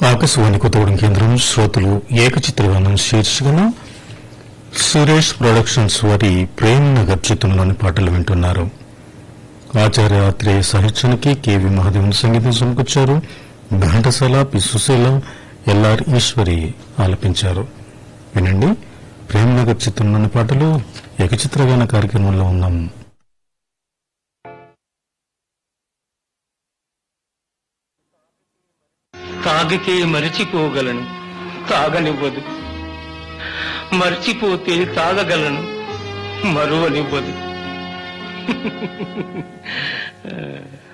ఆకాశవాణి కొత్తగూడెం కేంద్రం శ్రోతలు ఏకచిత్రగానం శీర్షికన సురేష్ ప్రొడక్షన్స్ వారి ప్రేమ్ నగర్ చిత్రంలోని పాటలు వింటున్నారు ఆచార్య ఆత్రేయ సాహిత్యానికి కెవి మహాదేవన్ సంగీతం సమకూర్చారు ఘంటసాల పి సుశీల ఎల్ఆర్ ఈశ్వరి ఆలపించారు వినండి ప్రేమ్ నగర్ చిత్రంలోని పాటలు ఏకచిత్రగాన కార్యక్రమంలో ఉన్నాం తాగితే మరిచిపోగలను తాగనివ్వదు మర్చిపోతే తాగగలను మరువనివ్వదు